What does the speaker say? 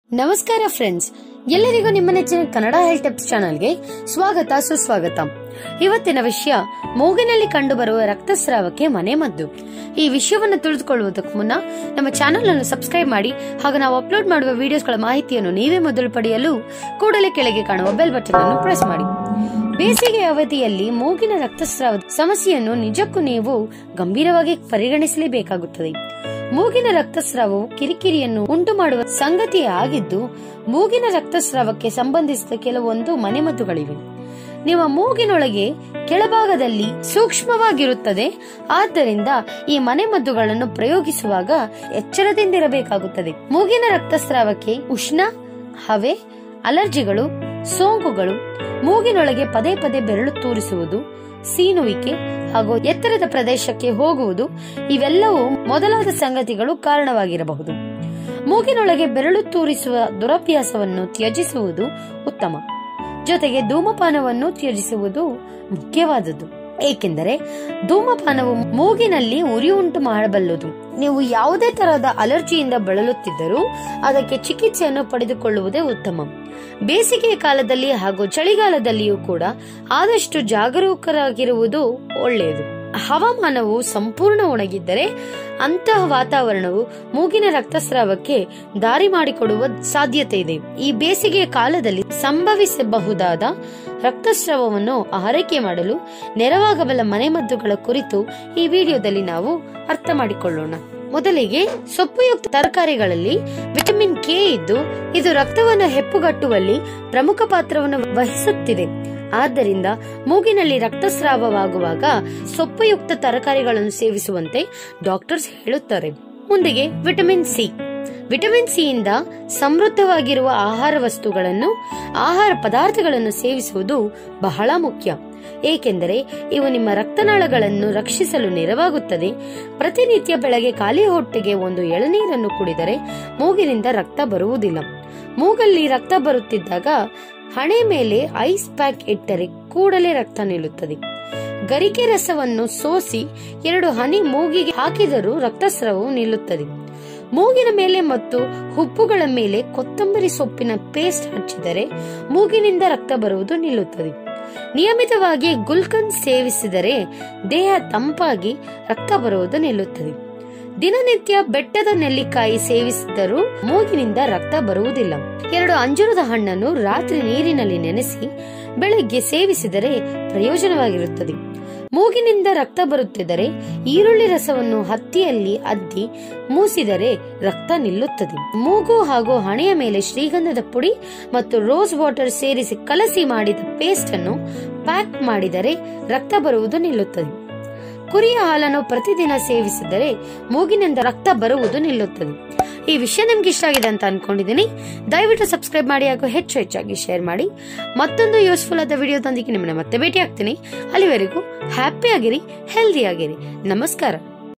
ನಮಸ್ಕಾರ ಫ್ರೆಂಡ್ಸ್ ಎಲ್ಲರಿಗೂ ನಿಮ್ಮ ನೆಚ್ಚಿನ ಕನ್ನಡ ಹೆಲ್ತ್ ಟಿಪ್ಸ್ ಚಾನಲ್ಗೆ ಸ್ವಾಗತ ಸುಸ್ವಾಗತ ಇವತ್ತಿನ ವಿಷಯ ಮೂಗಿನಲ್ಲಿ ಕಂಡುಬರುವ ರಕ್ತಸ್ರಾವಕ್ಕೆ ಮನೆಮದ್ದು ಈ ವಿಷಯವನ್ನು ತಿಳಿದುಕೊಳ್ಳುವುದಕ್ಕೂ ಮುನ್ನ ನಮ್ಮ ಚಾನೆಲ್ ಅನ್ನು ಸಬ್ಸ್ಕ್ರೈಬ್ ಮಾಡಿ ಹಾಗೂ ನಾವು ಅಪ್ಲೋಡ್ ಮಾಡುವ ವಿಡಿಯೋಸ್ಗಳ ಮಾಹಿತಿಯನ್ನು ನೀವೇ ಮೊದಲು ಪಡೆಯಲು ಕೂಡಲೇ ಕೆಳಗೆ ಕಾಣುವ ಬೆಲ್ ಬಟನ್ ಅನ್ನು ಪ್ರೆಸ್ ಮಾಡಿ ಬೇಸಿಗೆ ಅವಧಿಯಲ್ಲಿ ಮೂಗಿನ ರಕ್ತಸ್ರಾವದ ಸಮಸ್ಯೆಯನ್ನು ನಿಜಕ್ಕೂ ನೀವು ಗಂಭೀರವಾಗಿ ಪರಿಗಣಿಸಲೇಬೇಕಾಗುತ್ತದೆ ಮೂಗಿನ ರಕ್ತಸ್ರಾವವು ಕಿರಿಕಿರಿಯನ್ನು ಉಂಟು ಮಾಡುವ ಸಂಗತಿಯೇ ಆಗಿದ್ದು ಮೂಗಿನ ರಕ್ತಸ್ರಾವಕ್ಕೆ ಸಂಬಂಧಿಸಿದ ಕೆಲವೊಂದು ಮನೆಮದ್ದುಗಳಿವೆ ನಿಮ್ಮ ಮೂಗಿನೊಳಗೆ ಕೆಳಭಾಗದಲ್ಲಿ ಸೂಕ್ಷ್ಮವಾಗಿರುತ್ತದೆ ಆದ್ದರಿಂದ ಈ ಮನೆಮದ್ದುಗಳನ್ನು ಪ್ರಯೋಗಿಸುವಾಗ ಎಚ್ಚರದಿಂದಿರಬೇಕಾಗುತ್ತದೆ ಮೂಗಿನ ರಕ್ತಸ್ರಾವಕ್ಕೆ ಉಷ್ಣ ಹವೆ ಅಲರ್ಜಿಗಳು ಸೋಂಕುಗಳು ಮೂಗಿನೊಳಗೆ ಪದೇ ಪದೇ ಬೆರಳು ತೂರಿಸುವುದು ಸೀನುವಿಕೆ ಹಾಗೂ ಎತ್ತರದ ಪ್ರದೇಶಕ್ಕೆ ಹೋಗುವುದು ಇವೆಲ್ಲವೂ ಮೊದಲಾದ ಸಂಗತಿಗಳು ಕಾರಣವಾಗಿರಬಹುದು ಮೂಗಿನೊಳಗೆ ಬೆರಳು ತೂರಿಸುವ ದುರಭ್ಯಾಸವನ್ನು ತ್ಯಜಿಸುವುದು ಉತ್ತಮ ಜೊತೆಗೆ ಧೂಮಪಾನವನ್ನು ತ್ಯಜಿಸುವುದು ಮುಖ್ಯವಾದದ್ದು ಏಕೆಂದರೆ ಧೂಮಪಾನವು ಮೂಗಿನಲ್ಲಿ ಉರಿ ಉಂಟು ಮಾಡಬಲ್ಲದು ನೀವು ಯಾವುದೇ ತರಹದ ಅಲರ್ಜಿಯಿಂದ ಬಳಲುತ್ತಿದ್ದರೂ ಅದಕ್ಕೆ ಚಿಕಿತ್ಸೆಯನ್ನು ಪಡೆದುಕೊಳ್ಳುವುದೇ ಉತ್ತಮ ಬೇಸಿಗೆಯ ಕಾಲದಲ್ಲಿ ಹಾಗೂ ಚಳಿಗಾಲದಲ್ಲಿಯೂ ಕೂಡ ಆದಷ್ಟು ಜಾಗರೂಕರಾಗಿರುವುದು ಒಳ್ಳೆಯದು ಹವಾಮಾನವು ಸಂಪೂರ್ಣ ಒಣಗಿದ್ದರೆ ಅಂತಹ ವಾತಾವರಣವು ಮೂಗಿನ ರಕ್ತಸ್ರಾವಕ್ಕೆ ದಾರಿ ಮಾಡಿಕೊಡುವ ಸಾಧ್ಯತೆ ಇದೆ ಈ ಬೇಸಿಗೆಯ ಕಾಲದಲ್ಲಿ ಸಂಭವಿಸಬಹುದಾದ ರಕ್ತಸ್ರಾವವನ್ನು ಆರೈಕೆ ಮಾಡಲು ನೆರವಾಗಬಲ್ಲ ಮನೆಮದ್ದುಗಳ ಕುರಿತು ಈ ವಿಡಿಯೋದಲ್ಲಿ ನಾವು ಅರ್ಥ ಮಾಡಿಕೊಳ್ಳೋಣ ಮೊದಲಿಗೆ ಸೊಪ್ಪುಯುಕ್ತ ತರಕಾರಿಗಳಲ್ಲಿ ವಿಟಮಿನ್ ಕೆ ಇದ್ದು ಇದು ರಕ್ತವನ್ನು ಹೆಪ್ಪುಗಟ್ಟುವಲ್ಲಿ ಪ್ರಮುಖ ಪಾತ್ರವನ್ನು ವಹಿಸುತ್ತಿದೆ ಆದ್ದರಿಂದ ಮೂಗಿನಲ್ಲಿ ರಕ್ತಸ್ರಾವವಾಗುವಾಗ ಸೊಪ್ಪುಯುಕ್ತ ತರಕಾರಿಗಳನ್ನು ಸೇವಿಸುವಂತೆ ಡಾಕ್ಟರ್ಸ್ ಹೇಳುತ್ತಾರೆ ಮುಂದಿಗೆ ವಿಟಮಿನ್ ಸಿ ವಿಟಮಿನ್ ಸಿ ಇಂದ ಸಮೃದ್ಧವಾಗಿರುವ ಆಹಾರ ವಸ್ತುಗಳನ್ನು ಆಹಾರ ಪದಾರ್ಥಗಳನ್ನು ಸೇವಿಸುವುದು ಬಹಳ ಮುಖ್ಯ ಏಕೆಂದರೆ ಇವು ನಿಮ್ಮ ರಕ್ತನಾಳಗಳನ್ನು ರಕ್ಷಿಸಲು ನೆರವಾಗುತ್ತದೆ ಪ್ರತಿನಿತ್ಯ ಬೆಳಗ್ಗೆ ಖಾಲಿ ಹೊಟ್ಟೆಗೆ ಒಂದು ಎಳನೀರನ್ನು ಕುಡಿದರೆ ಮೂಗಿನಿಂದ ರಕ್ತ ಬರುವುದಿಲ್ಲ ಮೂಗಲ್ಲಿ ರಕ್ತ ಬರುತ್ತಿದ್ದಾಗ ಹಣೆ ಮೇಲೆ ಐಸ್ ಪ್ಯಾಕ್ ಇಟ್ಟರೆ ಕೂಡಲೇ ರಕ್ತ ನಿಲ್ಲುತ್ತದೆ ಗರಿಕೆ ರಸವನ್ನು ಸೋಸಿ ಎರಡು ಹನಿ ಮೂಗಿಗೆ ಹಾಕಿದರೂ ರಕ್ತಸ್ರಾವವು ನಿಲ್ಲುತ್ತದೆ ಮೂಗಿನ ಮೇಲೆ ಮತ್ತು ಹುಬ್ಬುಗಳ ಮೇಲೆ ಕೊತ್ತಂಬರಿ ಸೊಪ್ಪಿನ ಪೇಸ್ಟ್ ಹಚ್ಚಿದರೆ ಮೂಗಿನಿಂದ ರಕ್ತ ಬರುವುದು ನಿಲ್ಲುತ್ತದೆ ನಿಯಮಿತವಾಗಿ ಗುಲ್ಕನ್ ಸೇವಿಸಿದರೆ ದೇಹ ತಂಪಾಗಿ ರಕ್ತ ಬರುವುದು ನಿಲ್ಲುತ್ತದೆ ದಿನನಿತ್ಯ ಬೆಟ್ಟದ ನೆಲ್ಲಿಕಾಯಿ ಸೇವಿಸಿದರೂ ಮೂಗಿನಿಂದ ರಕ್ತ ಬರುವುದಿಲ್ಲ ಎರಡು ಅಂಜೂರದ ಹಣ್ಣನ್ನು ರಾತ್ರಿ ನೀರಿನಲ್ಲಿ ನೆನೆಸಿ ಬೆಳಗ್ಗೆ ಸೇವಿಸಿದರೆ ಪ್ರಯೋಜನವಾಗಿರುತ್ತದೆ ಮೂಗಿನಿಂದ ರಕ್ತ ಬರುತ್ತಿದ್ದರೆ ಈರುಳ್ಳಿ ರಸವನ್ನು ಹತ್ತಿಯಲ್ಲಿ ಅದ್ದಿ ಮೂಸಿದರೆ ರಕ್ತ ನಿಲ್ಲುತ್ತದೆ ಮೂಗು ಹಾಗೂ ಹಣೆಯ ಮೇಲೆ ಶ್ರೀಗಂಧದ ಪುಡಿ ಮತ್ತು ರೋಸ್ ವಾಟರ್ ಸೇರಿಸಿ ಕಲಸಿ ಮಾಡಿದ ಪೇಸ್ಟ್ ಅನ್ನು ಪ್ಯಾಕ್ ಮಾಡಿದರೆ ರಕ್ತ ಬರುವುದು ನಿಲ್ಲುತ್ತದೆ ಕುರಿಯ ಹಾಲನ್ನು ಪ್ರತಿದಿನ ಸೇವಿಸಿದರೆ ಮೂಗಿನಿಂದ ರಕ್ತ ಬರುವುದು ನಿಲ್ಲುತ್ತದೆ ಈ ವಿಷಯ ನಿಮ್ಗೆ ಇಷ್ಟ ಆಗಿದೆ ಅಂತ ಅನ್ಕೊಂಡಿದ್ದೀನಿ ದಯವಿಟ್ಟು ಸಬ್ಸ್ಕ್ರೈಬ್ ಮಾಡಿ ಹಾಗೂ ಹೆಚ್ಚು ಹೆಚ್ಚಾಗಿ ಶೇರ್ ಮಾಡಿ ಮತ್ತೊಂದು ಯೂಸ್ಫುಲ್ ಆದ ವಿಡಿಯೋದೊಂದಿಗೆ ನಿಮ್ಮನ್ನ ಮತ್ತೆ ಭೇಟಿ ಆಗ್ತೀನಿ ಅಲ್ಲಿವರೆಗೂ ಹ್ಯಾಪಿ ಆಗಿರಿ ಹೆಲ್ದಿ ಆಗಿರಿ ನಮಸ್ಕಾರ